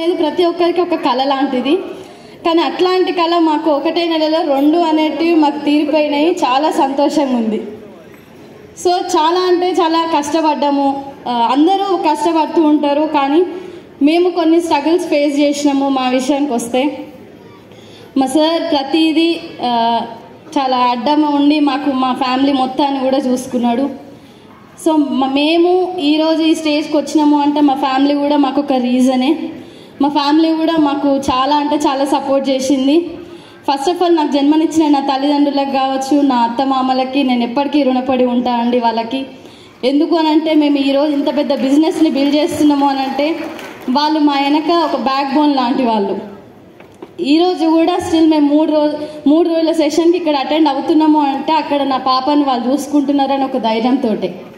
అనేది ప్రతి ఒక్కరికి ఒక కళ లాంటిది కానీ అట్లాంటి కళ మాకు ఒకటే నెలలో రెండు అనేటివి మాకు తీరిపోయినాయి చాలా సంతోషంగా ఉంది సో చాలా అంటే చాలా కష్టపడ్డాము ఆ, అందరూ కష్టపడుతూ ఉంటారు కానీ మేము కొన్ని స్ట్రగుల్స్ ఫేస్ చేసినాము మా విషయానికి వస్తే మా సార్ ప్రతిదీ ఆ, చాలా అడ్డం ఉండి మాకు మా ఫ్యామిలీ మొత్తాన్ని కూడా చూసుకున్నాడు సో మ- మేము ఈరోజు ఈ స్టేజ్కి వచ్చినాము అంటే మా ఫ్యామిలీ కూడా మాకు ఒక రీజనే మా ఫ్యామిలీ కూడా మాకు చాలా అంటే చాలా సపోర్ట్ చేసింది ఫస్ట్ ఆఫ్ ఆల్ నాకు జన్మనిచ్చిన నా తల్లిదండ్రులకు కావచ్చు నా అత్త మామలకి నేను ఎప్పటికీ రుణపడి ఉంటా అండి వాళ్ళకి ఎందుకు అని అంటే మేము ఈరోజు ఇంత పెద్ద బిజినెస్ని బిల్డ్ చేస్తున్నాము అని అంటే వాళ్ళు మా వెనక ఒక బ్యాక్ బోన్ లాంటి వాళ్ళు ఈరోజు కూడా స్టిల్ మేము మూడు రోజు మూడు రోజుల సెషన్కి ఇక్కడ అటెండ్ అవుతున్నాము అంటే అక్కడ నా పాపని వాళ్ళు చూసుకుంటున్నారని ఒక ధైర్యంతో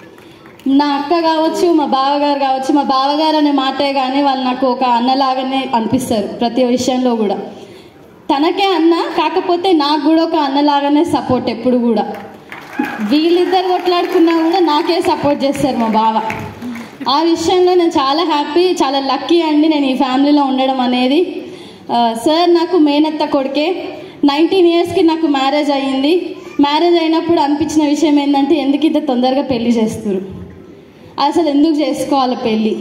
నా అక్క కావచ్చు మా బావగారు కావచ్చు మా బావగారు అనే మాటే కానీ వాళ్ళు నాకు ఒక అన్నలాగానే అనిపిస్తారు ప్రతి విషయంలో కూడా తనకే అన్న కాకపోతే నాకు కూడా ఒక అన్నలాగానే సపోర్ట్ ఎప్పుడు కూడా వీళ్ళిద్దరు కొట్లాడుకున్నా కూడా నాకే సపోర్ట్ చేస్తారు మా బావ ఆ విషయంలో నేను చాలా హ్యాపీ చాలా లక్కీ అండి నేను ఈ ఫ్యామిలీలో ఉండడం అనేది ఆ, సార్ నాకు మేనత్త కొడుకే నైన్టీన్ ఇయర్స్కి నాకు మ్యారేజ్ అయ్యింది మ్యారేజ్ అయినప్పుడు అనిపించిన విషయం ఏంటంటే ఎందుకు ఇంత తొందరగా పెళ్లి చేస్తారు అసలు ఎందుకు చేసుకోవాలి పెళ్ళి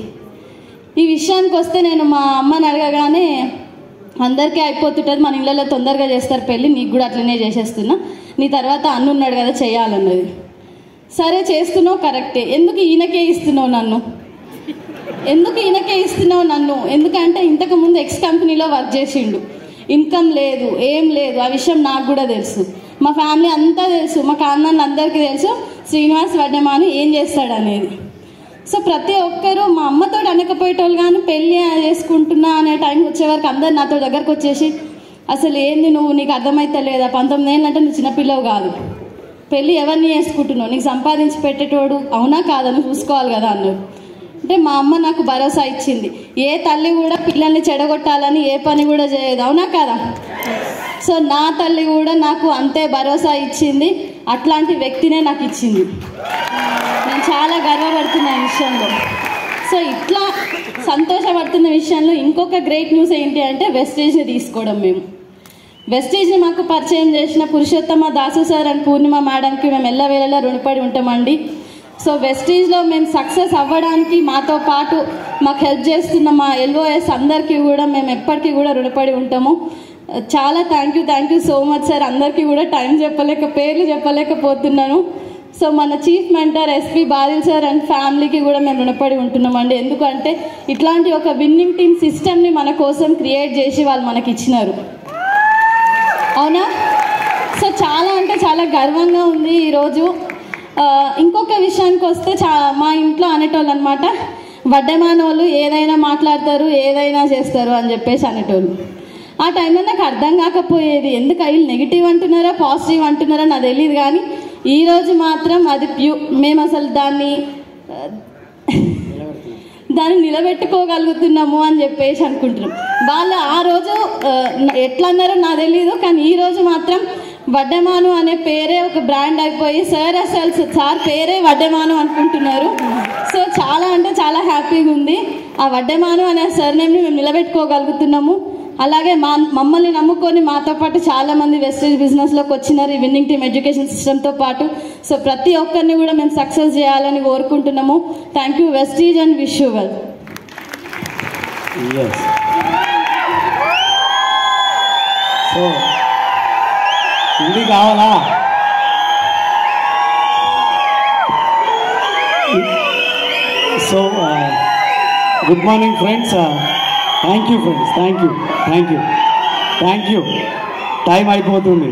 ఈ విషయానికి వస్తే నేను మా అమ్మని అడగగానే అందరికీ అయిపోతుంటుంది మన ఇళ్ళలో తొందరగా చేస్తారు పెళ్ళి నీకు కూడా అట్లనే చేసేస్తున్నా నీ తర్వాత అన్ను ఉన్నాడు కదా చేయాలన్నది సరే చేస్తున్నావు కరెక్టే ఎందుకు ఈయనకే ఇస్తున్నావు నన్ను ఎందుకు ఈయనకే ఇస్తున్నావు నన్ను ఎందుకంటే ఇంతకు ముందు ఎక్స్ కంపెనీలో వర్క్ చేసిండు ఇన్కమ్ లేదు ఏం లేదు ఆ విషయం నాకు కూడా తెలుసు మా ఫ్యామిలీ అంతా తెలుసు మా కాన్నాళ్ళు అందరికీ తెలుసు శ్రీనివాస్ వడ్డమాని ఏం చేస్తాడు అనేది సో ప్రతి ఒక్కరూ మా అమ్మతో అనకపోయేటోళ్ళు కానీ పెళ్ళి చేసుకుంటున్నా అనే టైం వచ్చే వరకు అందరు నాతో దగ్గరకు వచ్చేసి అసలు ఏంది నువ్వు నీకు అర్థమైతే లేదా పంతొమ్మిది ఏళ్ళు అంటే నువ్వు చిన్నపిల్లవు కాదు పెళ్ళి ఎవరిని చేసుకుంటున్నావు నీకు సంపాదించి పెట్టేటోడు అవునా కాదని చూసుకోవాలి కదా అన్నారు అంటే మా అమ్మ నాకు భరోసా ఇచ్చింది ఏ తల్లి కూడా పిల్లల్ని చెడగొట్టాలని ఏ పని కూడా చేయదు అవునా కదా సో నా తల్లి కూడా నాకు అంతే భరోసా ఇచ్చింది అట్లాంటి వ్యక్తినే నాకు ఇచ్చింది నేను చాలా గర్వపడుతున్న ఈ విషయంలో సో ఇట్లా సంతోషపడుతున్న విషయంలో ఇంకొక గ్రేట్ న్యూస్ ఏంటి అంటే వెస్టేజ్ని తీసుకోవడం మేము వెస్టేజ్ని మాకు పరిచయం చేసిన పురుషోత్తమ దాసు సార్ అండ్ పూర్ణిమ మేడంకి మేము ఎల్లవేళలా రుణపడి ఉంటామండి సో వెస్టేజ్లో మేము సక్సెస్ అవ్వడానికి మాతో పాటు మాకు హెల్ప్ చేస్తున్న మా ఎల్ఓఎస్ అందరికీ కూడా మేము ఎప్పటికీ కూడా రుణపడి ఉంటాము చాలా thank you thank you so much sir అందరికీ కూడా టైం చెప్పలేక పేర్లు చెప్పలేకపోతున్నాను సో మన chief mentor SP Badil sir and ఫ్యామిలీకి కూడా మేము రుణపడి ఉంటున్నామండి ఎందుకంటే ఇట్లాంటి ఒక విన్నింగ్ టీమ్ సిస్టమ్ని మన కోసం క్రియేట్ చేసి వాళ్ళు మనకి ఇచ్చినారు అవునా సో చాలా అంటే చాలా గర్వంగా ఉంది ఈరోజు ఆ, ఇంకొక విషయానికి వస్తే చా మా ఇంట్లో అనేటోళ్ళు అనమాట వడ్డమానోళ్ళు ఏదైనా మాట్లాడతారు ఏదైనా చేస్తారు అని చెప్పేసి అనేటోళ్ళు ఆ టైంలో నాకు అర్థం కాకపోయేది ఎందుకు వీళ్ళు నెగిటివ్ అంటున్నారా పాజిటివ్ అంటున్నారా నాకు తెలియదు కానీ ఈరోజు మాత్రం అది ప్యూ మేము అసలు దాన్ని ఆ, దాన్ని నిలబెట్టుకోగలుగుతున్నాము అని చెప్పేసి అనుకుంటున్నాం వాళ్ళు ఆ రోజు ఆ, ఎట్లా అన్నారో నాకు తెలియదు కానీ ఈ రోజు మాత్రం వడ్డమాను అనే పేరే ఒక బ్రాండ్ అయిపోయి సార్ అసలు సార్ పేరే వడ్డమాను అనుకుంటున్నారు సో చాలా అంటే చాలా హ్యాపీగా ఉంది ఆ వడ్డమాను అనే సర్నేమ్ని మేము నిలబెట్టుకోగలుగుతున్నాము అలాగే మా మమ్మల్ని నమ్ముకొని మాతో పాటు చాలా మంది వెస్టేజ్ బిజినెస్లోకి వచ్చినారు ఈ విన్నింగ్ టీమ్ ఎడ్యుకేషన్ సిస్టమ్తో పాటు సో ప్రతి ఒక్కరిని కూడా మేము సక్సెస్ చేయాలని కోరుకుంటున్నాము thank you Vestige and wish you well Yes. So ఇది కావాలా so good morning friends thank you friends thank you thank you thank you time అయిపోతుంది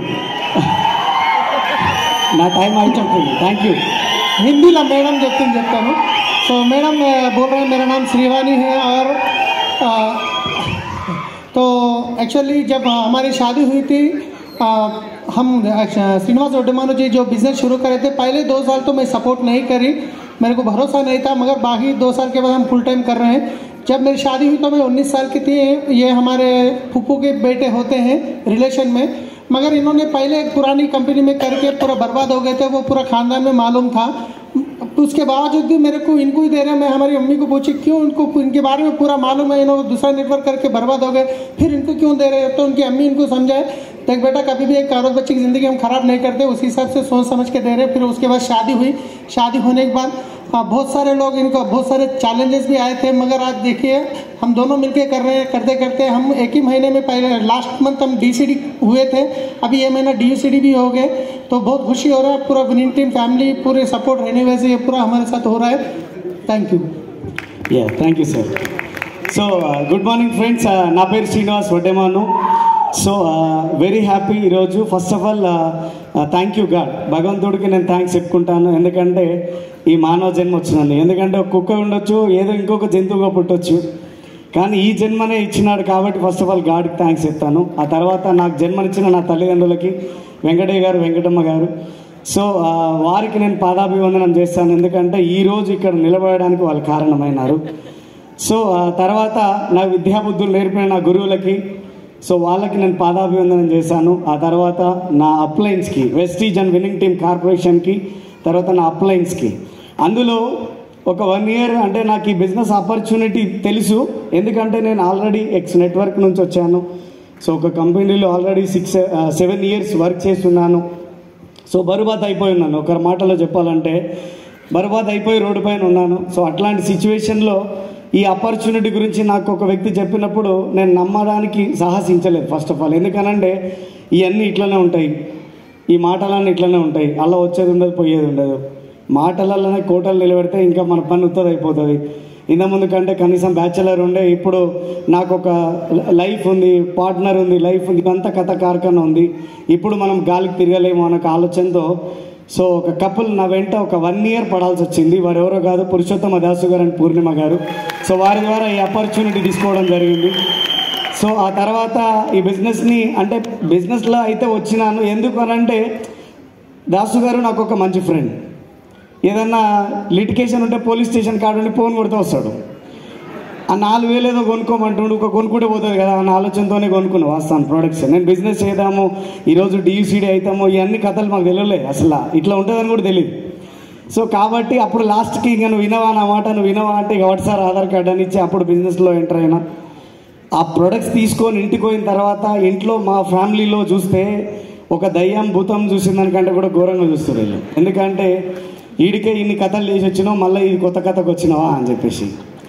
నా టైం అయిపోతుంది థ్యాంక్ యూ हिंदी मैडम जब जबता हूँ तो मैडम मैं बोल रहे हैं मेरा नाम श्रीवानी है और आ, तो एक्चुअली जब हमारी शादी हुई थी आ, हम अच्छा, श्रीनिवास रोडमानो जी जो बिज़नेस शुरू करे थे पहले दो साल तो मैं सपोर्ट नहीं करी मेरे को भरोसा नहीं था मगर बाकी दो साल के बाद हम फुल टाइम कर रहे हैं जब मेरी शादी हुई तो मैं 19 साल की थी ये हमारे फूफू के बेटे होते हैं रिलेशन में मगर इन्होंने पहले एक पुरानी कंपनी में करके पूरा बर्बाद हो गए थे वो पूरा खानदान में मालूम था तो उसके बावजूद भी मेरे को इनको ही दे रहे हैं मैं हमारी अम्मी को पूछी क्यों इनको इनके बारे में पूरा मालूम है इन्होंने दूसरा नेटवर्क करके बर्बाद हो गए फिर इनको क्यों दे रहे हैं तो उनकी अम्मी इनको समझाए देख बेटा कभी भी एक औरत बच्ची की ज़िंदगी हम खराब नहीं करते उसी हिसाब से सोच समझ के दे रहे हैं फिर उसके बाद शादी हुई शादी होने के बाद हाँ, बहुत सारे लोग इनको बहुत सारे चैलेंजेस भी आए थे मगर आज देखिए हम दोनों मिलके कर रहे हैं करते करते हम एक ही महीने में पहले लास्ट मंथ हम डी हुए थे अभी ये महीना डी भी हो गए तो बहुत खुशी हो रहा है पूरा विनिंग टीम फैमिली पूरे सपोर्ट रहने वजह से ये पूरा हमारे साथ हो रहा है thank you yeah thank you sir so good morning friends నా పేరు Srinivas Vaddemanu so very happy ఈరోజు first of all thank you God భగవంతుడికి నేను థ్యాంక్స్ చెప్పుకుంటాను ఎందుకంటే ఈ మానవ జన్మ వచ్చినందు ఎందుకంటే ఒక కుక్క ఉండొచ్చు ఏదో ఇంకొక జంతువుగా పుట్టొచ్చు కానీ ఈ జన్మనే ఇచ్చినాడు కాబట్టి ఫస్ట్ ఆఫ్ ఆల్ గాడ్కి థ్యాంక్స్ చెప్తాను ఆ తర్వాత నాకు జన్మనిచ్చిన నా తల్లిదండ్రులకి వెంకటయ్య గారు వెంకటమ్మ గారు సో ఆ, వారికి నేను పాదాభివందనం చేస్తాను ఎందుకంటే ఈ రోజు ఇక్కడ నిలబడడానికి వాళ్ళు కారణమైనారు సో ఆ తర్వాత నా విద్యాబుద్ధులు నేర్పిన నా గురువులకి సో వాళ్ళకి నేను పాదాభివందనం చేశాను ఆ తర్వాత నా అప్లయన్స్కి వెస్టీజ్ అండ్ విన్నింగ్ టీమ్ కార్పొరేషన్కి తర్వాత నా అప్లయన్స్కి అందులో ఒక వన్ ఇయర్ అంటే నాకు ఈ బిజినెస్ ఆపర్చునిటీ తెలుసు ఎందుకంటే నేను ఆల్రెడీ ఎక్స్ నెట్వర్క్ నుంచి వచ్చాను సో ఒక కంపెనీలో already six seven years work చేస్తున్నాను సో బరుబాద్ అయిపోయి ఉన్నాను ఒకరి మాటలో చెప్పాలంటే బరుబాద్ అయిపోయి రోడ్డు పైన ఉన్నాను సో అట్లాంటి సిచ్యువేషన్లో ఈ ఆపర్చునిటీ గురించి నాకు ఒక వ్యక్తి చెప్పినప్పుడు నేను నమ్మడానికి సాహసించలేదు ఫస్ట్ ఆఫ్ ఆల్ ఎందుకనంటే ఇవన్నీ ఇట్లనే ఉంటాయి ఈ మాటలన్నీ ఇట్లనే ఉంటాయి అలా వచ్చేది ఉండదు పోయేది ఉండదు మాటలలోనే కోటలు నిలబెడితే ఇంకా మన పని ఉత్తది అయిపోతుంది ఇంత ముందు కంటే కనీసం బ్యాచులర్ ఉండే ఇప్పుడు నాకు ఒక లైఫ్ ఉంది పార్ట్నర్ ఉంది లైఫ్ ఉంది ఇదంతా కథ కార్ఖాన ఉంది ఇప్పుడు మనం గాలికి తిరగలేము అనే ఒక ఆలోచనతో సో ఒక కపుల్ నా వెంట ఒక వన్ ఇయర్ పడాల్సి వచ్చింది వారు ఎవరో కాదు పురుషోత్తమ దాసు గారు అండ్ పూర్ణిమ గారు సో వారి ద్వారా ఈ ఆపర్చునిటీ తీసుకోవడం జరిగింది సో ఆ తర్వాత ఈ బిజినెస్ని అంటే బిజినెస్లో అయితే వచ్చినాను ఎందుకు అనంటే దాసు గారు నాకు ఒక మంచి ఫ్రెండ్ ఏదన్నా లిటికేషన్ ఉంటే పోలీస్ స్టేషన్ కాడ ఉండి ఫోన్ కొడితే వస్తాడు ఆ నాలుగు వేలు ఏదో కొనుక్కోమంటుండు ఒక కొనుక్కుంటే పోతుంది కదా అన్న ఆలోచనతోనే కొనుక్కున్నా వాస్తాను ప్రొడక్ట్స్ నేను బిజినెస్ చేద్దాము ఈరోజు డియూసీడీ అవుతాము ఇవన్నీ కథలు మాకు తెలియలే అసలు ఇట్లా ఉంటుందని కూడా తెలియదు సో కాబట్టి అప్పుడు లాస్ట్కి ఇంకా నువ్వు వినవా నా మాట నువ్వు వినవా అంటే ఇక ఒకటి సార్ ఆధార్ కార్డ్ అని ఇచ్చి అప్పుడు బిజినెస్లో ఎంటర్ అయినా ఆ ప్రొడక్ట్స్ తీసుకొని ఇంటికి పోయిన తర్వాత ఇంట్లో మా ఫ్యామిలీలో చూస్తే ఒక దయ్యం భూతం చూసిన దానికంటే కూడా ఘోరంగా చూస్తారు వీళ్ళు ఎందుకంటే ఈడికే ఇన్ని కథలు చేసి వచ్చినావు మళ్ళీ ఈ కొత్త కథకు వచ్చినావా అని చెప్పేసి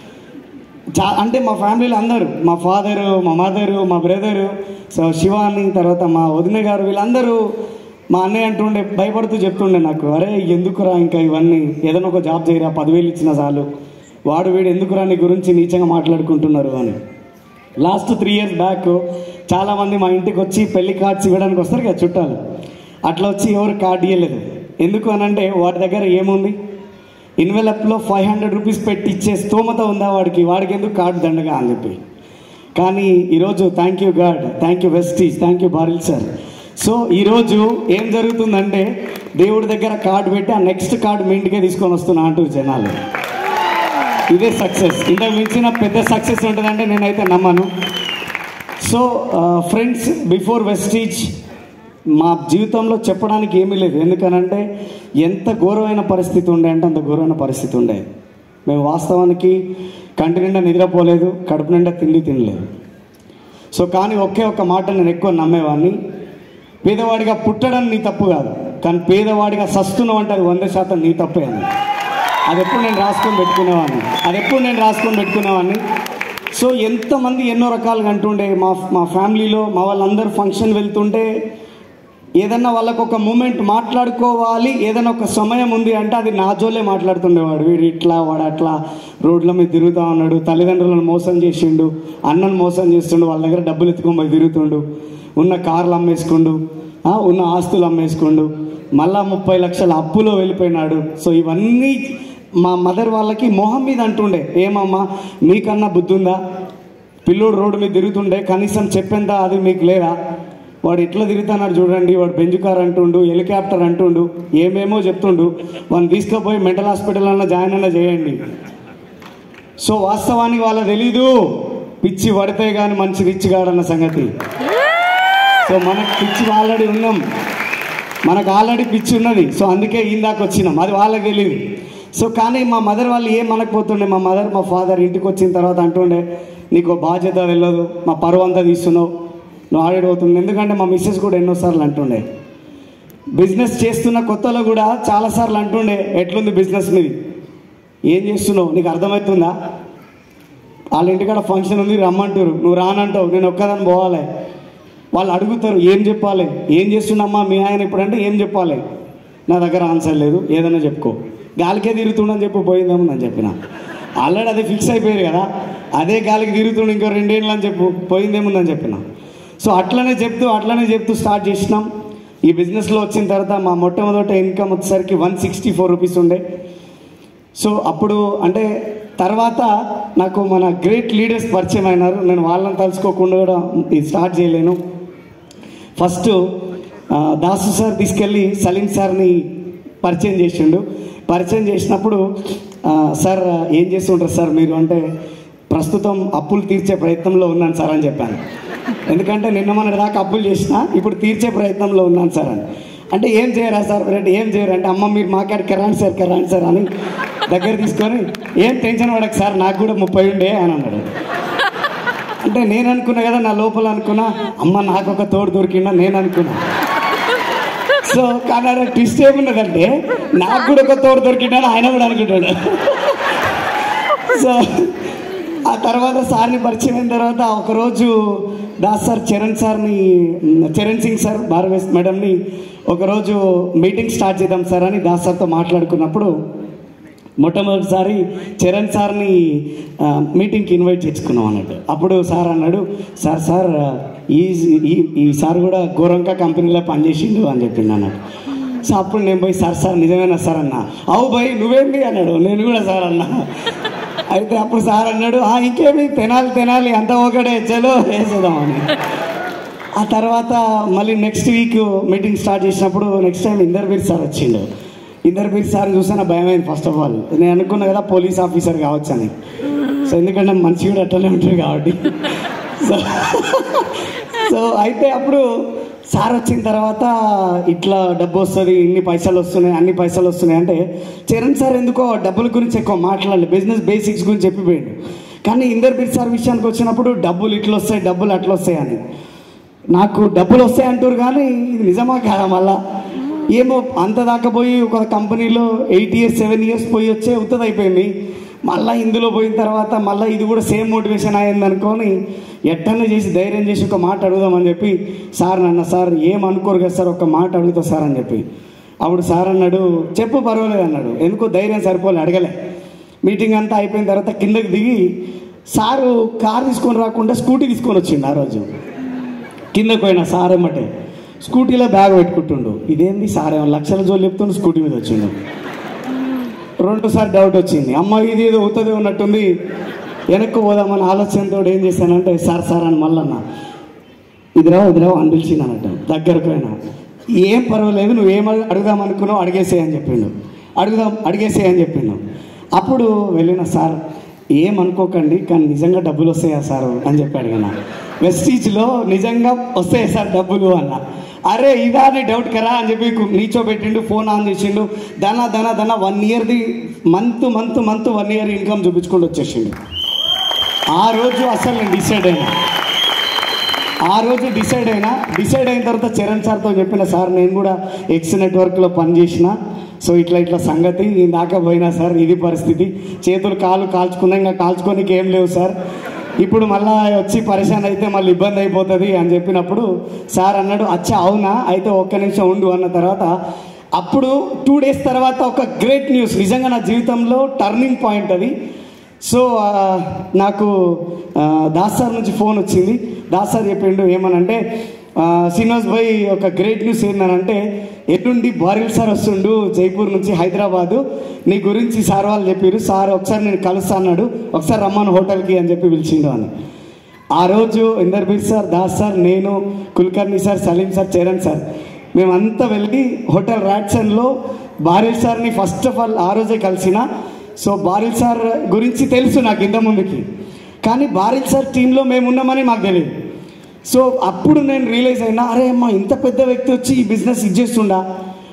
చా అంటే మా ఫ్యామిలీలో అందరూ మా ఫాదరు మా మదరు మా బ్రదరు సో శివాని తర్వాత మా వదిన గారు వీళ్ళందరూ మా అన్నయ్య అంటుండే భయపడుతూ చెప్తుండే నాకు అరే ఎందుకురా ఇంకా ఇవన్నీ ఏదైనా ఒక జాబ్ చేయరా పదివేలు ఇచ్చిన చాలు వాడు వీడు ఎందుకురా నీ గురించి నీచంగా మాట్లాడుకుంటున్నారు అని లాస్ట్ త్రీ ఇయర్స్ బ్యాక్ చాలామంది మా ఇంటికి వచ్చి పెళ్లి కార్డ్స్ ఇవ్వడానికి వస్తారు కదా చుట్టాలు అట్లా వచ్చి ఎవరు కార్డు ఇవ్వలేదు ఎందుకు అనంటే వాడి దగ్గర ఏముంది ఇన్వెలప్లో ఫైవ్ హండ్రెడ్ రూపీస్ పెట్టి ఇచ్చే స్తోమత ఉందా వాడికి వాడికి ఎందుకు కార్డు దండగా అని చెప్పి కానీ ఈరోజు thank you God thank you Vestige thank you Badil sir so ఈరోజు ఏం జరుగుతుందంటే దేవుడి దగ్గర కార్డు పెట్టి ఆ నెక్స్ట్ కార్డు మీ ఇంటికే తీసుకొని వస్తున్నా అంటూ జనాలు ఇదే సక్సెస్ ఇంతకు మించిన పెద్ద సక్సెస్ ఉంటుందంటే నేనైతే నమ్మను సో ఫ్రెండ్స్ బిఫోర్ వెస్టీజ్ మా జీవితంలో చెప్పడానికి ఏమీ లేదు ఎందుకనంటే ఎంత ఘోరమైన పరిస్థితి ఉండే అంటే అంత ఘోరమైన పరిస్థితి ఉండే మేము వాస్తవానికి కంటి నిండా నిద్రపోలేదు కడుపు నిండా తిండి తినలేదు సో కానీ ఒకే ఒక్క మాట నేను ఎక్కువ నమ్మేవాడిని పేదవాడిగా పుట్టడం నీ తప్పు కాదు కానీ పేదవాడిగా సస్తున్నావు అంటే అది వంద శాతం నీ తప్పే అని అది ఎప్పుడు నేను రాసుకొని పెట్టుకునేవాడిని అది ఎప్పుడు నేను రాసుకొని పెట్టుకునేవాడిని సో ఎంతమంది ఎన్నో రకాలుగా అంటుండే మా మా ఫ్యామిలీలో మా వాళ్ళందరూ ఫంక్షన్ వెళ్తుంటే ఏదన్నా వాళ్ళకు ఒక మూమెంట్ మాట్లాడుకోవాలి ఏదైనా ఒక సమయం ఉంది అంటే అది నా జోలే మాట్లాడుతుండేవాడు వీడు ఇట్లా వాడు అట్లా రోడ్ల మీద తిరుగుతూ ఉన్నాడు తల్లిదండ్రులను మోసం చేసిండు అన్నను మోసం చేస్తుండు వాళ్ళ దగ్గర డబ్బులు ఎత్తుకొని పోయి తిరుగుతుండు ఉన్న కార్లు అమ్మేసుకుండు ఆ, ఉన్న ఆస్తులు అమ్మేసుకుండు మళ్ళా ముప్పై లక్షల అప్పులో వెళ్ళిపోయినాడు సో ఇవన్నీ మా మదర్ వాళ్ళకి మొహం మీద అంటుండే ఏమమ్మా మీకన్నా బుద్ధి ఉందా పిల్లోడు రోడ్డు మీద తిరుగుతుండే కనీసం చెప్పేంత అది మీకు లేదా వాడు ఎట్లా తిరుగుతున్నాడు చూడండి వాడు బెంజ్ కార్ అంటుండు హెలికాప్టర్ అంటుండు ఏమేమో చెప్తుండు వాడిని తీసుకుపోయి మెంటల్ హాస్పిటల్ అన్న జాయిన్ అన్న చేయండి సో వాస్తవానికి వాళ్ళ తెలీదు పిచ్చి పడితే కానీ మంచి రిచ్ కాడన్న సంగతి సో మనకు పిచ్చి ఆల్రెడీ ఉన్నాం మనకు ఆల్రెడీ పిచ్చి ఉన్నది సో అందుకే ఇందాక వచ్చినాం అది వాళ్ళకి తెలియదు సో కానీ మా మదర్ వాళ్ళు ఏం అనకపోతుండే మా మదర్ మా ఫాదర్ ఇంటికి వచ్చిన తర్వాత అంటుండే నీకు బాధ్యత వెళ్ళదు మా పరువు అంతా తీస్తున్నావు నువ్వు ఆడిపోతుంది ఎందుకంటే మా మిస్సెస్ కూడా ఎన్నోసార్లు అంటుండే బిజినెస్ చేస్తున్న కొత్తలో కూడా చాలాసార్లు అంటుండే ఎట్లుంది బిజినెస్ మీది ఏం చేస్తున్నావు నీకు అర్థమవుతుందా వాళ్ళ ఇంటికాడ ఫంక్షన్ ఉంది రమ్మంటారు నువ్వు రానంటావు నేను ఒక్కదాన్ని పోవాలి వాళ్ళు అడుగుతారు ఏం చెప్పాలి ఏం చేస్తున్నామ్మా మీ ఆయన ఇప్పుడు అంటే ఏం చెప్పాలి నా దగ్గర ఆన్సర్ లేదు ఏదైనా చెప్పుకో గాలికే తిరుగుతుండని చెప్పి పోయిందేమో నేను చెప్పిన ఆల్రెడీ అది ఫిక్స్ అయిపోయారు కదా అదే గాలికి తిరుగుతుండు ఇంకో రెండేళ్ళు అని చెప్పు పోయిందేముందని చెప్పిన సో అట్లనే చెప్తూ అట్లనే చెప్తూ స్టార్ట్ చేసినాం ఈ బిజినెస్లో వచ్చిన తర్వాత మా మొట్టమొదటి ఇన్కమ్ వచ్చేసరికి వన్ సిక్స్టీ ఫోర్ రూపీస్ ఉండే సో అప్పుడు అంటే తర్వాత నాకు మన గ్రేట్ లీడర్స్ పరిచయం అయినారు నేను వాళ్ళని తలుచుకోకుండా కూడా ఇది స్టార్ట్ చేయలేను ఫస్ట్ ఆ, దాసు సార్ తీసుకెళ్ళి సలీం సార్ని పరిచయం చేసిండు పరిచయం చేసినప్పుడు ఆ, సార్ ఏం చేస్తుంటారు సార్ మీరు అంటే ప్రస్తుతం అప్పులు తీర్చే ప్రయత్నంలో ఉన్నాను సార్ అని చెప్పాను ఎందుకంటే నిన్న మన దాకా అప్పులు చేసిన ఇప్పుడు తీర్చే ప్రయత్నంలో ఉన్నాను సార్ అని అంటే ఏం చేయరా సార్ అంటే ఏం చేయరు అంటే అమ్మ మీరు మాట్లాడికి రాండి సార్ రాండి సార్ అని దగ్గర తీసుకొని ఏం టెన్షన్ పడక సార్ నాకు కూడా ముప్పై ఉండే అని అన్నాడు అంటే నేను అనుకున్నా కదా నా లోపల అనుకున్నా అమ్మ నాకు ఒక తోడు దొరికిందా నేను అనుకున్నా సో కానీ అక్కడ ట్విస్ట్ ఏమున్నదంటే నాకు కూడా ఒక తోడు దొరికిందని ఆయన కూడా అనుకుంటాడు సో ఆ తర్వాత సార్ని పరిచయం అయిన తర్వాత ఒకరోజు దాస్ సార్ చరణ్ సార్ని చరణ్ సింగ్ సార్ భారవేస్ మేడంని ఒకరోజు మీటింగ్ స్టార్ట్ చేద్దాం సార్ అని దాస్ సార్తో మాట్లాడుకున్నప్పుడు మొట్టమొదటిసారి చరణ్ సార్ని ఆ, మీటింగ్కి ఇన్వైట్ చేసుకున్నాం అన్నట్టు అప్పుడు సార్ అన్నాడు సార్ సార్ ఈ ఈ ఈ సార్ కూడా గోరంక కంపెనీలో పనిచేసిండు అని చెప్పిండు అన్నట్టు సో అప్పుడు నేను పోయి సార్ సార్ నిజమేనా సార్ అన్న అవు భయ్ నువ్వేంటి అన్నాడు నేను కూడా సార్ అన్నా అయితే అప్పుడు సార్ అన్నాడు "ఆ, ఇంకేమి తినాలి తినాలి అంత ఒకటే చలో వేసేద్దామని ఆ తర్వాత మళ్ళీ నెక్స్ట్ వీక్ మీటింగ్ స్టార్ట్ చేసినప్పుడు నెక్స్ట్ టైం ఇందర్వీర్ సార్ వచ్చిండు ఇందర్వీర్ సార్ చూస్తే నా భయమైంది ఫస్ట్ ఆఫ్ ఆల్ నేను అనుకున్నా కదా పోలీస్ ఆఫీసర్ కావచ్చు అని సో ఎందుకంటే మనిషి కూడా అట్లనే ఉంటారు కాబట్టి సో సో అయితే అప్పుడు సార్ వచ్చిన తర్వాత ఇట్లా డబ్బు వస్తుంది ఇన్ని పైసలు వస్తున్నాయి అన్ని పైసలు వస్తున్నాయి అంటే చరణ్ సార్ ఎందుకో డబ్బుల గురించి ఎక్కువ మాట్లాడలేదు బిజినెస్ బేసిక్స్ గురించి చెప్పిపోయాడు కానీ ఇందర్ బీర్ సార్ విషయానికి వచ్చినప్పుడు డబ్బులు ఇట్లా వస్తాయి డబ్బులు అట్లా వస్తాయి అని నాకు డబ్బులు వస్తాయి అంటారు కానీ ఇది నిజమా కాదా మళ్ళా ఏమో అంత దాకా పోయి ఒక కంపెనీలో ఎయిట్ ఇయర్స్ సెవెన్ ఇయర్స్ పోయి వచ్చే ఉత్తది అయిపోయింది మళ్ళీ ఇందులో పోయిన తర్వాత మళ్ళీ ఇది కూడా సేమ్ మోటివేషన్ అయింది అనుకొని ఎట్టన్నా చేసి ధైర్యం చేసి ఒక మాట అడుగుదామని చెప్పి సార్ నన్న సార్ ఏం అనుకోరు కదా సార్ ఒక మాట అడుగుతా సార్ అని చెప్పి అప్పుడు సార్ అన్నాడు చెప్పు పర్వాలేదు అన్నాడు ఎందుకో ధైర్యం సరిపోలే అడగలే మీటింగ్ అంతా అయిపోయిన తర్వాత కిందకి దిగి సారు కార్ తీసుకొని రాకుండా స్కూటీ తీసుకొని వచ్చిండు ఆ రోజు కిందకు పోయినా సార్ ఏమంటే స్కూటీలో బ్యాగ్ పెట్టుకుంటుండు ఇదేంది సార్ ఏమో లక్షల జోలు చెప్తుండు స్కూటీ మీద వచ్చిండు రెండోసారి డౌట్ వచ్చింది అమ్మ ఇది ఏదో అవుతుంది ఉన్నట్టుంది వెనక్కి పోదామని ఆలోచనతో ఏం చేశానంటే సార్ సార్ అని మళ్ళన్న ఇదిరా ఇదిరా అని పిలిచింది అన్నట్టు దగ్గరకు పోయినా ఏం పర్వాలేదు నువ్వు ఏం అడుగుదాం అనుకున్నావు అడిగేసేయని చెప్పిండు అడుగుదాం అడిగేసేయని చెప్పిండు అప్పుడు వెళ్ళిన సార్ ఏం అనుకోకండి కానీ నిజంగా డబ్బులు వస్తాయా సార్ అని చెప్పి అడిగిన వెస్టీజ్లో నిజంగా వస్తాయా సార్ డబ్బులు అన్న అరే ఇదా అని డౌట్ కరా అని చెప్పి నీచో పెట్టిండు ఫోన్ ఆన్ చేసిండు దన దన దన వన్ ఇయర్ది month month month one year income చూపించుకుంటూ వచ్చేసిండు ఆ రోజు అసలు నేను డిసైడ్ అయినా ఆ రోజు డిసైడ్ అయినా డిసైడ్ అయిన తర్వాత చరణ్ సార్తో చెప్పిన సార్ నేను కూడా ఎక్స్ నెట్వర్క్లో పనిచేసిన సో ఇట్లా ఇట్లా సంగతి నేను దాకా పోయినా సార్ ఇది పరిస్థితి చేతులు కాలు కాల్చుకున్నా ఇంకా కాల్చుకోనికి ఏం లేవు సార్ ఇప్పుడు మళ్ళా వచ్చి పరిశాన్ అయితే మళ్ళీ ఇబ్బంది అయిపోతుంది అని చెప్పినప్పుడు సార్ అన్నాడు అచ్చా అవునా అయితే ఒక్క నిమిషం ఉండు అన్న తర్వాత అప్పుడు టూ డేస్ తర్వాత ఒక గ్రేట్ న్యూస్ నిజంగా నా జీవితంలో టర్నింగ్ పాయింట్ అది సో ఆ, నాకు ఆ, దాస్ సార్ నుంచి ఫోన్ వచ్చింది దాస్ సార్ చెప్పిండు ఏమనంటే ఆ, శ్రీనివాస్ భాయ్ ఒక గ్రేట్ న్యూస్ ఏంటంటే ఎటుండి బారిల్ సార్ వస్తుండు జైపూర్ నుంచి హైదరాబాదు నీ గురించి సార్ వాళ్ళు చెప్పారు సార్ ఒకసారి నేను కలుస్తా అన్నాడు ఒకసారి రమ్మను హోటల్కి అని చెప్పి పిలిచిండు అని ఆ రోజు ఇందర్బీర్ సార్ దాస్ సార్ నేను Kulkarni sir Salim sir Charan sir మేమంతా వెళ్ళి హోటల్ రాట్సన్లో బారిల్ సార్ని ఫస్ట్ ఆఫ్ ఆల్ ఆ రోజే కలిసిన సో బారిల్ సార్ గురించి తెలుసు నాకు ఇంత ముందుకి కానీ బారిల్ సార్ టీంలో మేము ఉన్నామని మాకు తెలియదు సో అప్పుడు నేను రియలైజ్ అయినా అరే అమ్మ ఇంత పెద్ద వ్యక్తి వచ్చి ఈ బిజినెస్ ఇచ్చేస్తుండా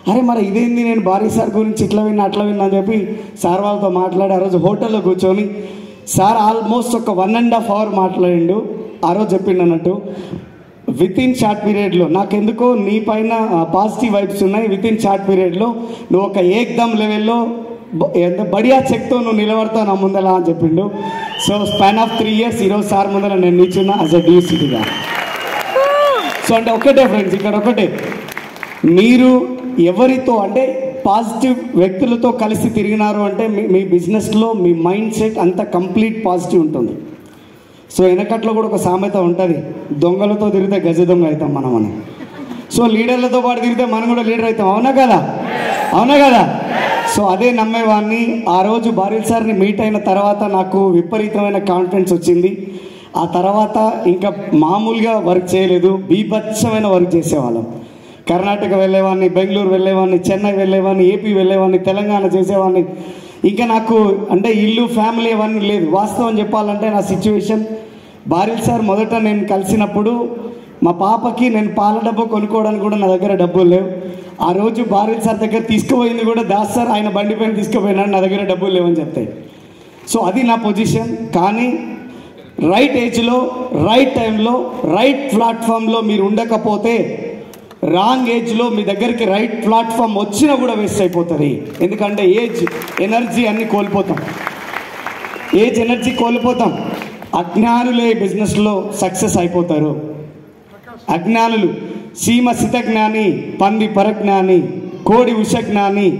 అరే మరి ఇదేంది నేను భారీ సార్ గురించి ఇట్లా విన్నా అట్లా విన్నా అని చెప్పి సార్ వాళ్ళతో మాట్లాడి ఆ రోజు హోటల్లో కూర్చొని సార్ ఆల్మోస్ట్ ఒక వన్ అండ్ హాఫ్ అవర్ మాట్లాడిండు ఆ రోజు చెప్పిండు అన్నట్టు విత్ ఇన్ షార్ట్ పీరియడ్లో నాకెందుకో నీ పైన పాజిటివ్ వైబ్స్ ఉన్నాయి విత్ ఇన్ షార్ట్ పీరియడ్లో నువ్వు ఒక ఏక్దమ్ లెవెల్లో బ- ఎంత బడియా చెక్తో నువ్వు నిలబడతావు నా ముందల అని చెప్పిండు so span of three years ఈరోజు సార్ ముందర నేను నిల్చున్నా యాజ్ అ డిసిటీగా సో అంటే ఒకటే ఫ్రెండ్స్ ఇక్కడ ఒకటే మీరు ఎవరితో అంటే పాజిటివ్ వ్యక్తులతో కలిసి తిరిగినారు అంటే మీ మీ బిజినెస్లో మీ మైండ్ సెట్ అంతా కంప్లీట్ పాజిటివ్ ఉంటుంది సో వెనకట్లో కూడా ఒక సామెత ఉంటుంది దొంగలతో తిరిగితే గజ దొంగ అవుతాం మనం అని సో లీడర్లతో పాటు తిరిగితే మనం కూడా లీడర్ అవుతాం అవునా కదా అవునా కదా సో అదే నమ్మేవాడిని ఆ రోజు బారిల్ సార్ని మీట్ అయిన తర్వాత నాకు విపరీతమైన కాన్ఫిడెన్స్ వచ్చింది ఆ తర్వాత ఇంకా మామూలుగా వర్క్ చేయలేదు బీభత్సమైన వర్క్ చేసేవాళ్ళం కర్ణాటక వెళ్ళేవాడిని బెంగళూరు వెళ్ళేవాడిని చెన్నై వెళ్ళేవాడిని ఏపీ వెళ్ళేవాడిని తెలంగాణ చేసేవాడిని ఇంకా నాకు అంటే ఇల్లు ఫ్యామిలీ అవన్నీ లేదు వాస్తవం చెప్పాలంటే నా సిచ్యువేషన్ బారిల్ సార్ మొదట నేను కలిసినప్పుడు మా పాపకి నేను పాల డబ్బు కొనుక్కోవడానికి కూడా నా దగ్గర డబ్బులు లేవు ఆ రోజు బారిల్ సార్ దగ్గర తీసుకుపోయింది కూడా దాస్ సార్ ఆయన బండి పైన తీసుకుపోయినాడు నా దగ్గర డబ్బులు లేవని చెప్తాయి సో అది నా పొజిషన్ కానీ రైట్ ఏజ్లో రైట్ టైంలో రైట్ ప్లాట్ఫామ్లో మీరు ఉండకపోతే రాంగ్ ఏజ్లో మీ దగ్గరికి రైట్ ప్లాట్ఫామ్ వచ్చినా కూడా వేస్ట్ అయిపోతుంది ఎందుకంటే ఏజ్ ఎనర్జీ అన్ని కోల్పోతాం ఏజ్ ఎనర్జీ కోల్పోతాం అజ్ఞానులే బిజినెస్లో సక్సెస్ అయిపోతారు అజ్ఞానులు సీమ సిత జ్ఞాని పంది పరజ్ఞాని కోడి ఉష జ్ఞాని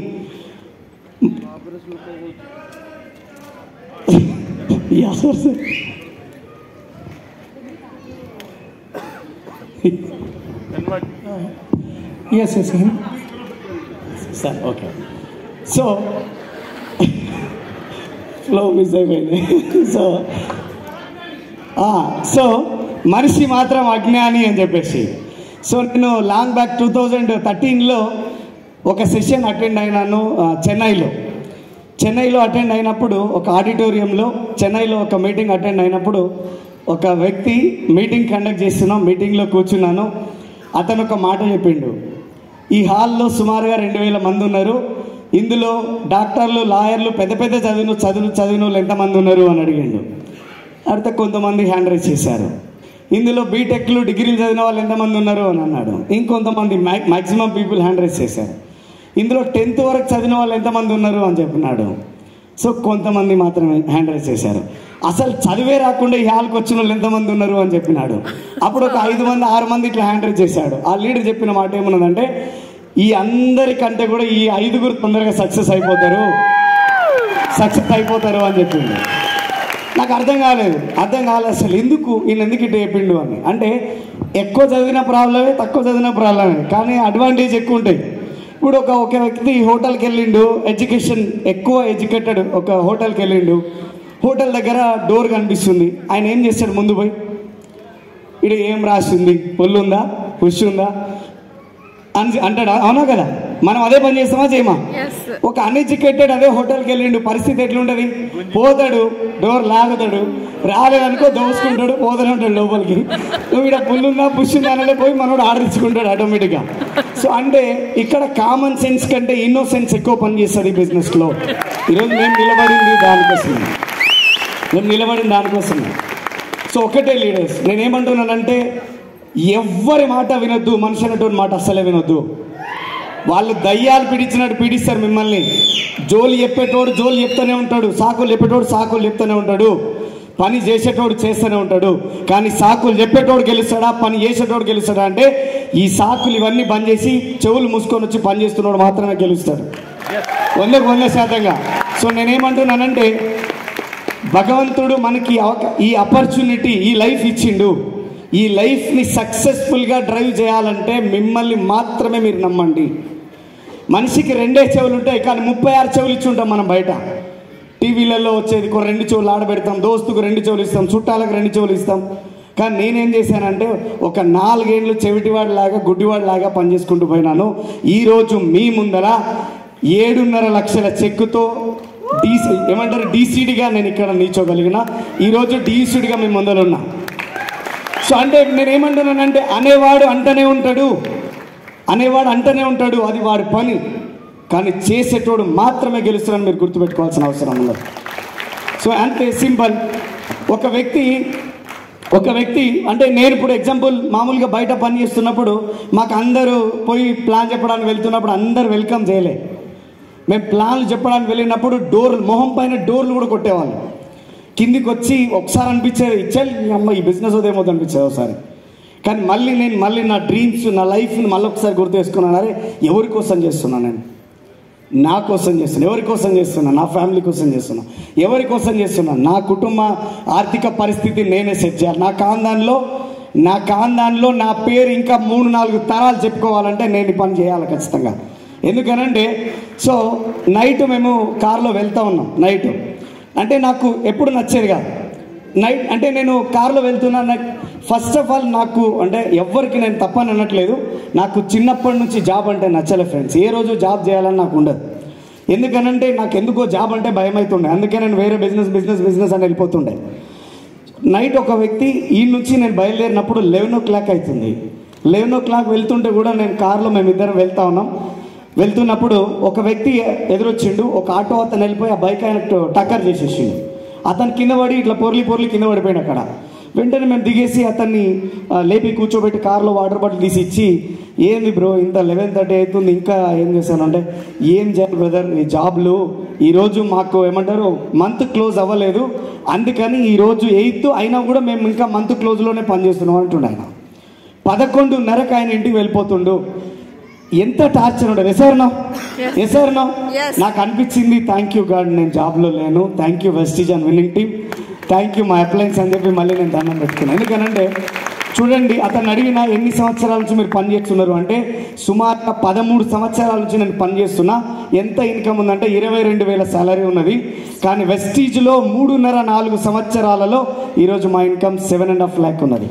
yeah sir sir yes yes him. Sir okay so flow miss అయిపోయింది సో సో మనిషి మాత్రం అజ్ఞాని అని చెప్పేసి సో నేను లాంగ్ బ్యాక్ టూ థౌజండ్ థర్టీన్లో ఒక సెషన్ అటెండ్ అయినాను ఆ, చెన్నైలో చెన్నైలో అటెండ్ అయినప్పుడు ఒక ఆడిటోరియంలో చెన్నైలో ఒక మీటింగ్ అటెండ్ అయినప్పుడు ఒక వ్యక్తి మీటింగ్ కండక్ట్ చేస్తున్నాం మీటింగ్లో కూర్చున్నాను అతను ఒక మాట చెప్పిండు ఈ హాల్లో సుమారుగా రెండు వేల మంది ఉన్నారు ఇందులో డాక్టర్లు లాయర్లు పెద్ద పెద్ద చదివిన చదువు చదివిన వాళ్ళు ఎంతమంది ఉన్నారు అని అడిగిండు అడిగితే కొంతమంది హ్యాండ్ రైజ్ చేశారు ఇందులో బీటెక్లు డిగ్రీలు చదివిన వాళ్ళు ఎంతమంది ఉన్నారు అని అన్నాడు ఇంకొంతమంది మ్యాక్సిమం పీపుల్ హ్యాండ్ రైజ్ చేశారు ఇందులో టెన్త్ వరకు చదివిన వాళ్ళు ఎంతమంది ఉన్నారు అని చెప్పినాడు సో కొంతమంది మాత్రమే హ్యాండ్ రైజ్ చేశారు అసలు చదివే రాకుండా ఈ హాల్కి వచ్చిన వాళ్ళు ఎంతమంది ఉన్నారు అని చెప్పినాడు అప్పుడు ఒక ఐదు మంది ఆరు మంది ఇట్లా హ్యాండ్ రైజ్ చేశాడు ఆ లీడర్ చెప్పిన మాట ఏమన్నదంటే ఈ అందరికంటే కూడా ఈ ఐదుగురు తొందరగా సక్సెస్ అయిపోతారు సక్సెస్ అయిపోతారు అని చెప్పింది నాకు అర్థం కాలేదు అర్థం కాలేదు అసలు ఎందుకు ఈయన ఎందుకు ఇట్లా చెప్పిండు అని అంటే ఎక్కువ చదివిన ప్రాబ్లమే తక్కువ చదివిన ప్రాబ్లమే కానీ అడ్వాంటేజ్ ఎక్కువ ఉంటాయి ఇప్పుడు ఒక ఒక వ్యక్తి హోటల్కి వెళ్ళిండు ఎడ్యుకేషన్ ఎక్కువ ఎడ్యుకేటెడ్ ఒక హోటల్కి వెళ్ళిండు హోటల్ దగ్గర డోర్ కనిపిస్తుంది ఆయన ఏం చేస్తాడు ముందు పోయి ఇక్కడ ఏం రాసింది ఒళ్ళు ఉందా పుష్ ఉందా అని అంటాడా అవునా కదా మనం అదే పని చేస్తామా చేయమా ఒక అన్ఎడ్యుకేటెడ్ అదే హోటల్కి వెళ్ళిండు పరిస్థితి ఎట్లుంటది పోతాడు డోర్ లాగుతాడు రాలేదనుకో దోసుకుంటాడు పోతూనే ఉంటాడు లోపలికి నువ్వు ఇక్కడ పుల్లుందా పుష్ ఉందా అనేది పోయి మనోడు ఆర్డర్ ఇచ్చుకుంటాడు ఆటోమేటిక్గా సో అంటే ఇక్కడ కామన్ సెన్స్ కంటే ఇన్నోసెన్స్ ఎక్కువ పని చేస్తుంది బిజినెస్లో ఈరోజు మేము నిలబడింది దానికోసమే మేము నిలబడింది దానికోసమే సో ఒకటే లీడర్స్ నేనేమంటున్నానంటే ఎవ్వరి మాట వినొద్దు మనిషి అనేటువంటి మాట అస్సలే వినొద్దు వాళ్ళు దయ్యాలు పిడిచినట్టు పీడిస్తారు మిమ్మల్ని జోలు చెప్పేటోడు జోలు చెప్తూనే ఉంటాడు సాకులు చెప్పేటోడు సాకులు చెప్తూనే ఉంటాడు పని చేసేటోడు చేస్తూనే ఉంటాడు కానీ సాకులు చెప్పేటోడు గెలుస్తాడా పని చేసేటోడు గెలుస్తాడా అంటే ఈ సాకులు ఇవన్నీ బంద్ చేసి చెవులు మూసుకొని వచ్చి పని చేస్తున్నాడు మాత్రమే గెలుస్తాడు వందకు వంద శాతంగా సో నేనేమంటున్నానంటే భగవంతుడు మనకి అవక- ఈ ఆపర్చునిటీ ఈ లైఫ్ ఇచ్చిండు ఈ లైఫ్ని సక్సెస్ఫుల్గా డ్రైవ్ చేయాలంటే మిమ్మల్ని మాత్రమే మీరు నమ్మండి మనిషికి రెండే చెవులు ఉంటాయి కానీ ముప్పై ఆరు చెవులు ఇచ్చి ఉంటాం మనం బయట టీవీలలో వచ్చేది ఒక రెండు చెవులు ఆడబెడతాం దోస్తుకు రెండు చెవులు ఇస్తాం చుట్టాలకు రెండు చెవులు ఇస్తాం కానీ నేనేం చేశానంటే ఒక నాలుగేండ్లు చెవిటివాడిలాగా గుడ్డివాడిలాగా పనిచేసుకుంటూ పోయినాను ఈరోజు మీ ముందర ఏడున్నర లక్షల చెక్కుతో డీసీ ఏమంటారు డీసీడీగా నేను ఇక్కడ నిల్చోగలిగిన ఈరోజు డీసీడీగా మీ ముందర ఉన్నా సో అంటే నేను ఏమంటున్నానంటే అనేవాడు అంటనే ఉంటాడు అనేవాడు అంటనే ఉంటాడు అది వాడి పని కానీ చేసేటోడు మాత్రమే గెలుస్తారని మీరు గుర్తుపెట్టుకోవాల్సిన అవసరం ఉన్నది సో అంతే సింపుల్ ఒక వ్యక్తి ఒక వ్యక్తి అంటే నేను ఇప్పుడు ఎగ్జాంపుల్ మామూలుగా బయట పని చేస్తున్నప్పుడు మాకు అందరూ పోయి ప్లాన్ చెప్పడానికి వెళ్తున్నప్పుడు అందరు వెల్కమ్ చేయలే మేము ప్లాన్లు చెప్పడానికి వెళ్ళినప్పుడు డోర్లు మొహం పైన డోర్లు కూడా కొట్టేవాళ్ళు కిందికి వచ్చి ఒకసారి అనిపించేది ఇచ్చేది "ఈ అమ్మ ఈ బిజినెస్ ఉదయం అనిపించేది ఒకసారి కానీ మళ్ళీ నేను మళ్ళీ నా డ్రీమ్స్ నా లైఫ్ని మళ్ళీ ఒకసారి గుర్తు చేసుకున్నాను అరే ఎవరి కోసం చేస్తున్నాను నేను నా కోసం చేస్తున్నా ఎవరి కోసం చేస్తున్నా నా ఫ్యామిలీ కోసం చేస్తున్నా ఎవరి కోసం చేస్తున్నా నా కుటుంబ ఆర్థిక పరిస్థితి నేనే సెట్ చేయాలి నా కాందాన్లో నా కాందాన్లో నా పేరు ఇంకా మూడు నాలుగు తరాలు చెప్పుకోవాలంటే నేను ఈ పని చేయాలి ఖచ్చితంగా ఎందుకనంటే సో నైట్ మేము కార్లో వెళ్తా ఉన్నాం నైట్ అంటే నాకు ఎప్పుడు నచ్చేది కాదు నైట్ అంటే నేను కార్లో వెళ్తున్నా నాకు ఫస్ట్ ఆఫ్ ఆల్ నాకు అంటే ఎవ్వరికి నేను తప్పని అనట్లేదు నాకు చిన్నప్పటి నుంచి జాబ్ అంటే నచ్చలే ఫ్రెండ్స్ ఏ రోజు జాబ్ చేయాలని నాకు ఉండదు ఎందుకనంటే నాకు ఎందుకో జాబ్ అంటే భయం అవుతుండే అందుకే నేను వేరే బిజినెస్ బిజినెస్ బిజినెస్ అని వెళ్ళిపోతుండే నైట్ ఒక వ్యక్తి ఈ నుంచి నేను బయలుదేరినప్పుడు లెవెన్ ఓ క్లాక్ అవుతుంది లెవెన్ ఓ క్లాక్ వెళ్తుంటే కూడా నేను కార్లో మేమిద్దరం వెళ్తా ఉన్నాం వెళ్తున్నప్పుడు ఒక వ్యక్తి ఎదురొచ్చిండు ఒక ఆటో అతను వెళ్ళిపోయి ఆ బైక్ ఆయన టక్కర్ చేసేసిండు అతను కింద పడి ఇట్లా పొర్లి పొర్లి కింద పడిపోయాడు అక్కడ వెంటనే మేము దిగేసి అతన్ని ఆ, లేపి కూర్చోబెట్టి కార్లో వాటర్ బాటిల్ తీసి ఇచ్చి ఏంది బ్రో ఇంత లెవెన్ థర్టీ అవుతుంది ఇంకా ఏం చేశాను అంటే ఏం చేయాలి బ్రదర్ ఈ జాబ్లు ఈరోజు మాకు ఏమంటారు మంత్ క్లోజ్ అవ్వలేదు అందుకని ఈరోజు ఎయిత్ అయినా కూడా మేము ఇంకా మంత్ క్లోజ్లోనే పనిచేస్తున్నాం అంటుండే ఆయన పదకొండున్నరకు ఆయన ఇంటికి వెళ్ళిపోతుండు ఎంత టార్చర్ ఉండదు ఎసార్నో ఎసార్నో Yes. నాకు అనిపించింది థ్యాంక్ యూ గాడ్ నేను జాబ్లో లేను thank you Vestige and winning team thank you మా అప్లయన్స్ అని చెప్పి మళ్ళీ నేను దండం పెట్టుకున్నాను ఎందుకనంటే చూడండి అతను అడిగిన ఎన్ని సంవత్సరాల నుంచి మీరు పని చేస్తున్నారు అంటే సుమారుగా పదమూడు సంవత్సరాల నుంచి నేను పని చేస్తున్నా ఎంత ఇన్కమ్ ఉందంటే ఇరవై రెండు వేల సాలరీ ఉన్నది కానీ వెస్టీజ్లో మూడున్నర నాలుగు సంవత్సరాలలో ఈరోజు మా income seven and half lakh ఉన్నది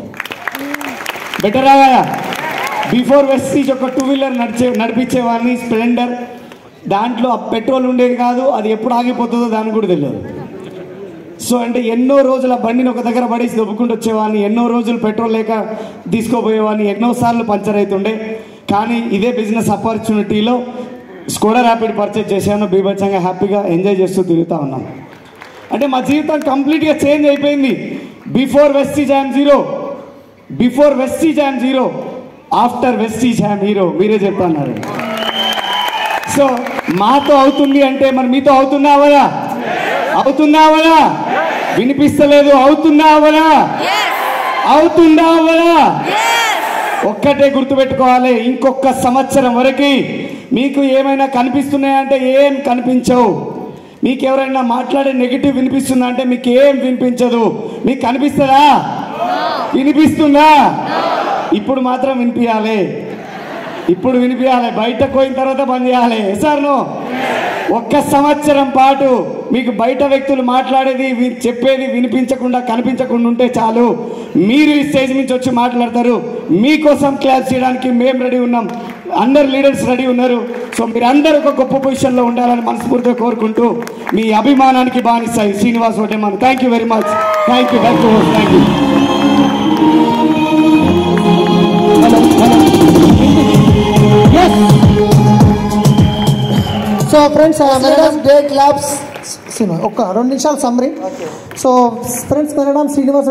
బెటర్ ఆయా బిఫోర్ వెస్టీజ్ ఒక టూ వీలర్ నడిచే నడిపించేవాడిని స్ప్లెండర్ దాంట్లో ఆ పెట్రోల్ ఉండేది కాదు అది ఎప్పుడు ఆగిపోతుందో దానికి కూడా తెలియదు సో అంటే ఎన్నో రోజుల బండిని ఒక దగ్గర పడేసి దొబ్బుకుంటూ వచ్చేవాడిని ఎన్నో రోజులు పెట్రోల్ లేక తీసుకోపోయేవాడిని ఎన్నో సార్లు పంచర్ అవుతుండే కానీ ఇదే బిజినెస్ ఆపర్చునిటీలో స్కోడా ర్యాపిడ్ పర్చేజ్ చేశాను బీభత్సంగా హ్యాపీగా ఎంజాయ్ చేస్తూ తిరుగుతూ ఉన్నాం అంటే మా జీవితం కంప్లీట్గా చేంజ్ అయిపోయింది before Vestige I'm zero before Vestige I'm zero after Vestige I'm hero మీరే చెప్తున్నారు సో మాతో అవుతుంది అంటే మరి మీతో అవుతుందా అవదా అవుతుందా అవదా వినిపిస్తలేదు అవుతుందా అవదా అవుతుందా అవదా ఒక్కటే గుర్తుపెట్టుకోవాలి ఇంకొక సంవత్సరం వరకు మీకు ఏమైనా కనిపిస్తున్నాయంటే ఏం కనిపించవు మీకు ఎవరైనా మాట్లాడే నెగిటివ్ వినిపిస్తుందా అంటే మీకు ఏం వినిపించదు మీకు కనిపిస్తుందా వినిపిస్తుందా ఇప్పుడు మాత్రం వినిపించాలి ఇప్పుడు వినిపించాలి బయటకు పోయిన తర్వాత బంద్ చేయాలి సార్ నో ఒక్క సంవత్సరం పాటు మీకు బయట వ్యక్తులు మాట్లాడేది వి- చెప్పేది వినిపించకుండా కనిపించకుండా ఉంటే చాలు మీరు ఈ స్టేజ్ నుంచి వచ్చి మాట్లాడతారు మీకోసం క్లాస్ చేయడానికి మేము రెడీ ఉన్నాం అందరు లీడర్స్ రెడీ ఉన్నారు సో మీరు అందరూ ఒక గొప్ప పొజిషన్లో ఉండాలని మనస్ఫూర్తిగా కోరుకుంటూ మీ అభిమానానికి బానిస్తాయి శ్రీనివాస్ ఓటేమాన్ thank you very much thank you thank you thank you so friends madam Great clubs. ఒక్క రెండు నిమిషాలు summary so friends madam Srinivas